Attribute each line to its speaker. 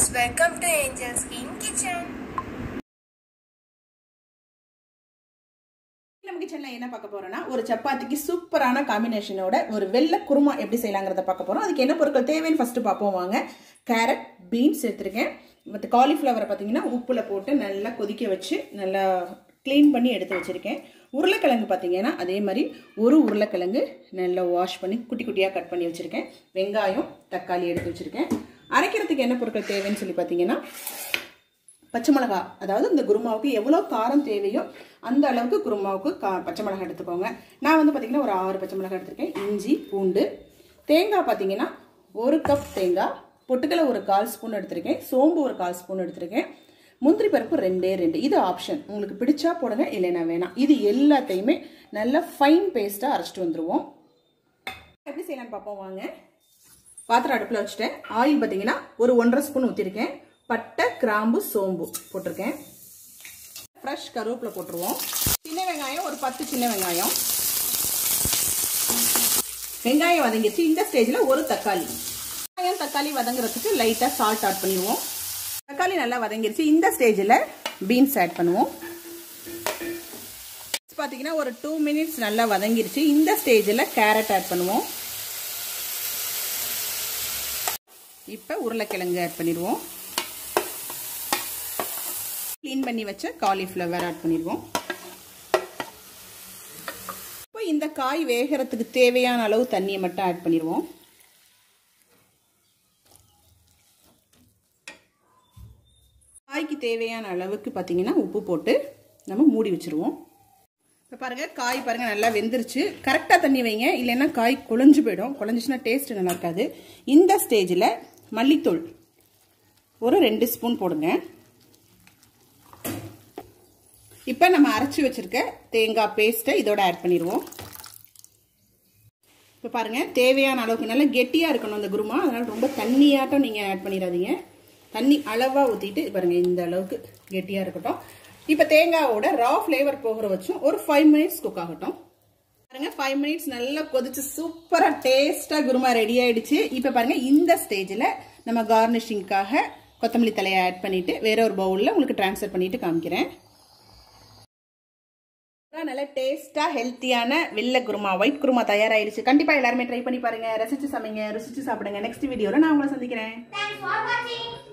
Speaker 1: welcome to Angel's Green Kitchen.
Speaker 2: நம்ம கிச்சனில் என்ன பார்க்க போறோம்னா ஒரு சப்பாத்திக்கு சூப்பரான காம்பினேஷனோட ஒரு வெள்ளை குருமா எப்படி செய்யலாங்கிறத பார்க்க போறோம் அதுக்கு என்ன பொருட்கள் தேவைன்னு ஃபர்ஸ்ட் பார்ப்போம் வாங்க கேரட் பீன்ஸ் எடுத்திருக்கேன் மற்ற காலிஃப்ளவரை பார்த்தீங்கன்னா உப்புல போட்டு நல்லா கொதிக்க வச்சு நல்லா க்ளீன் பண்ணி எடுத்து வச்சிருக்கேன் உருளைக்கிழங்கு பார்த்தீங்கன்னா அதே மாதிரி ஒரு உருளைக்கிழங்கு நல்லா வாஷ் பண்ணி குட்டி குட்டியாக கட் பண்ணி வச்சுருக்கேன் வெங்காயம் தக்காளி எடுத்து வச்சுருக்கேன் அரைக்கிறதுக்கு என்ன பொருட்கள் தேவைன்னு சொல்லி பார்த்தீங்கன்னா பச்சை மிளகா அதாவது இந்த குருமாவுக்கு எவ்வளோ காரம் தேவையோ அந்த அளவுக்கு குருமாவுக்கு கா பச்சை மிளகா எடுத்துக்கோங்க நான் வந்து பார்த்திங்கன்னா ஒரு ஆறு பச்சை மிளகா எடுத்திருக்கேன் இஞ்சி பூண்டு தேங்காய் பார்த்தீங்கன்னா ஒரு கப் தேங்காய் பொட்டுக்கலை ஒரு கால் ஸ்பூன் எடுத்திருக்கேன் சோம்பு ஒரு கால் ஸ்பூன் எடுத்திருக்கேன் முந்திரி பருப்பு ரெண்டே ரெண்டு இது ஆப்ஷன் உங்களுக்கு பிடிச்சா போடுங்க இல்லைன்னா வேணாம் இது எல்லாத்தையுமே நல்லா ஃபைன் பேஸ்ட்டாக அரைச்சிட்டு வந்துடுவோம் எப்படி செய்யலாம்னு பார்ப்போம் வாங்க பாத்திரம் அடுப்பில் வச்சுட்டேன் ஆயில் பார்த்தீங்கன்னா ஒரு ஒன்றரை ஸ்பூன் ஊற்றிருக்கேன் பட்டை கிராம்பு சோம்பு போட்டிருக்கேன் ஃப்ரெஷ் கருவேப்பிலை போட்டுருவோம் சின்ன வெங்காயம் ஒரு பத்து சின்ன வெங்காயம் வெங்காயம் வதங்கிடுச்சு இந்த ஸ்டேஜில் ஒரு தக்காளி வெங்காயம் தக்காளி வதங்குறதுக்கு லைட்டாக சால்ட் ஆட் பண்ணிடுவோம் தக்காளி நல்லா வதங்கிருச்சு இந்த ஸ்டேஜில் பீன்ஸ் ஆட் பண்ணுவோம் பார்த்தீங்கன்னா ஒரு டூ மினிட்ஸ் நல்லா வதங்கிருச்சு இந்த ஸ்டேஜில் கேரட் ஆட் பண்ணுவோம் இப்போ உருளைக்கிழங்கு ஆட் பண்ணிடுவோம் க்ளீன் பண்ணி வச்ச காலிஃப்ளவர் ஆட் பண்ணிடுவோம் இப்போ இந்த காய் வேகிறதுக்கு தேவையான அளவு தண்ணியை மட்டும் ஆட் பண்ணிடுவோம் காய்க்கு தேவையான அளவுக்கு பார்த்தீங்கன்னா உப்பு போட்டு நம்ம மூடி வச்சுருவோம் இப்போ பாருங்கள் காய் பாருங்கள் நல்லா வெந்துருச்சு கரெக்டாக தண்ணி வைங்க இல்லைன்னா காய் குழஞ்சு போயிடும் குழஞ்சிச்சுன்னா டேஸ்ட் நல்லா இருக்காது இந்த ஸ்டேஜில் மல்லித்தூள் ஒரு ரெண்டு ஸ்பூன் போடுங்க இப்போ நம்ம அரைச்சி வச்சிருக்க தேங்காய் பேஸ்ட்டை இதோட ஆட் பண்ணிடுவோம் இப்போ பாருங்கள் தேவையான அளவுக்கு நல்லா கெட்டியாக இருக்கணும் அந்த குருமா அதனால் ரொம்ப தண்ணியாட்டம் நீங்கள் ஆட் பண்ணிடாதீங்க தண்ணி அளவாக ஊற்றிட்டு பாருங்கள் இந்த அளவுக்கு கெட்டியாக இருக்கட்டும் இப்போ தேங்காவோட ரா ஃப்ளேவர் போகிற வச்சும் ஒரு ஃபைவ் மினிட்ஸ் குக் ஆகட்டும் பாருங்க ஃபைவ் மினிட்ஸ் நல்லா கொதிச்சு சூப்பராக டேஸ்ட்டாக குருமா ரெடி ஆயிடுச்சு இப்போ பாருங்க இந்த ஸ்டேஜில் நம்ம கார்னிஷிங்காக கொத்தமல்லி தலையை ஆட் பண்ணிட்டு வேற ஒரு பவுலில் உங்களுக்கு ட்ரான்ஸ்ஃபர் பண்ணிட்டு காமிக்கிறேன் நல்ல டேஸ்ட்டாக ஹெல்த்தியான வெள்ளை குருமா ஒயிட் குருமா தயாராகிடுச்சு கண்டிப்பாக எல்லாருமே ட்ரை பண்ணி பாருங்க ரசிச்சு சமைங்க ருசிச்சு சாப்பிடுங்க நெக்ஸ்ட் வீடியோவில் நான் உங்களை சந்திக்கிறேன்
Speaker 1: Thanks for watching.